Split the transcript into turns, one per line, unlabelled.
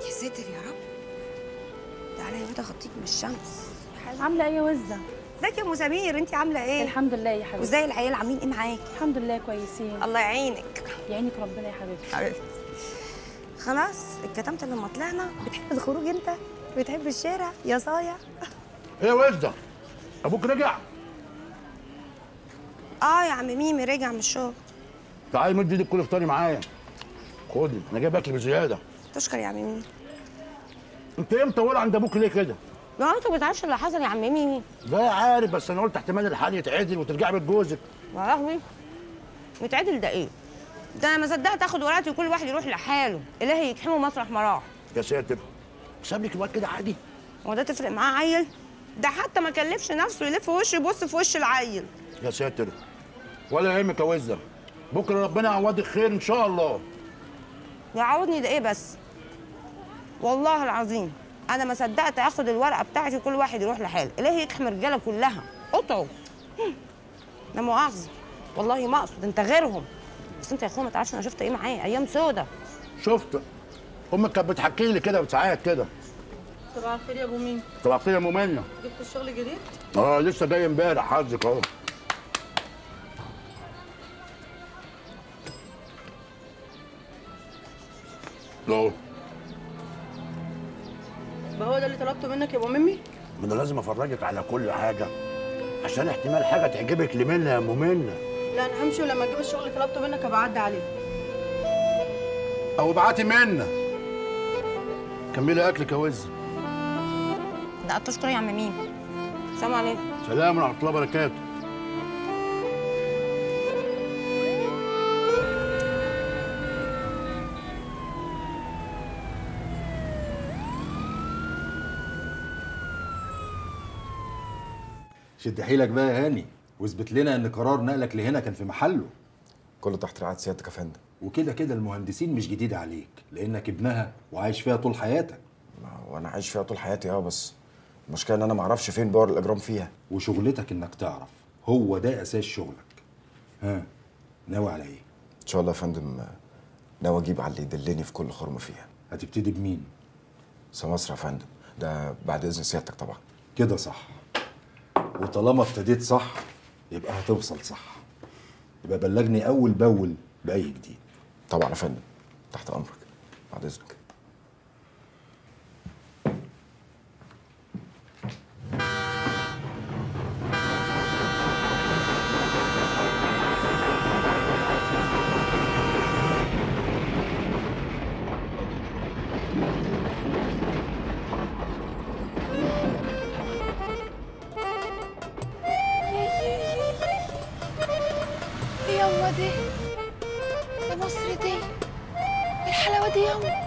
يا ساتر يا رب تعالى يا هدى اغطيك من الشمس
عامله ايه يا وزه
ازيك يا ام سمير انت عامله ايه
الحمد لله يا حبيبتي
وازاي العيال عاملين ايه معاكي
الحمد لله كويسين
الله يعينك
يعينك ربنا يا حبيبتي
حبيبتي خلاص اتكتمت لما طلعنا بتحب الخروج انت بتحب الشارع يا صايع
ايه يا وزة ابوك رجع
اه يا عم ميمي رجع من الشغل
تعالي مد ايدك كل افطاري معايا خدي انا جايب اكل بزياده
تشكر يا عم ميمي
انت ايه مطوله عند ابوك ليه كده
ما انت ما بتعرفش اللي حصل يا عم ميمي
لا عارف بس انا قلت احتمال الحال يتعدل وترجعي بيت جوزك
يا لهوي متعدل ده ايه ده انا ما صدقت اخد ورقتي وكل واحد يروح لحاله الهي يكحمه مطرح ما راح
يا ساتر ساب لك الواد كده عادي
هو ده تفرق معاه عيل ده حتى ما كلفش نفسه يلف وشه يبص في وش العيل
يا ساتر ولا يهمك يا وزة بكره ربنا يعوضك خير ان شاء الله
يعوضني ده ايه بس والله العظيم انا ما صدقت اخد الورقه بتاعتي وكل واحد يروح لحاله الهي يكحم الرجاله كلها قطعوا لا مؤاخذه والله ما اقصد انت غيرهم بس انت يا اخويا ما تعرفش انا شفت ايه معايا ايام سودا
شفت امك كانت بتحكي لي كده ساعات كده
صباح الخير يا ابو مين
طلعت لي ممنه
جبت الشغل جديد
اه لسه جاي امبارح حظك اهو اهو
ما هو ده اللي طلبته منك يا ابو ميمي
ما انا لازم افرجك على كل حاجه عشان احتمال حاجه تعجبك لمنى يا ام منى
لا انا همشي ولما اجيب الشغل اللي طلبته منك ابقى اعدي عليه
او ابعتي منى كملي اكلك يا وز
لا تشكر يا عم مين سلام عليكم
سلام ورحمه الله وبركاته
شد حيلك بقى يا هاني واثبت لنا ان قرار نقلك لهنا كان في محله
كله تحت رعايه سيادتك يا فندم
وكده كده المهندسين مش جديد عليك لانك ابنها وعايش فيها طول حياتك
ما- وانا عايش فيها طول حياتي اه بس المشكله ان انا ما اعرفش فين بؤر الاجرام فيها
وشغلتك انك تعرف هو ده اساس شغلك ها ناوي على ايه
ان شاء الله يا فندم آه، ناوي اجيب على اللي يدلني في كل خرمه فيها
هتبتدي بمين
سماسرة يا فندم ده بعد اذن سيادتك طبعا
كده صح وطالما ابتديت صح يبقى هتوصل صح يبقى بلغني اول باول باي جديد
طبعا يا فندم تحت امرك بعد اذنك
يلا دي ده مصر دي الحلاوه دي يلا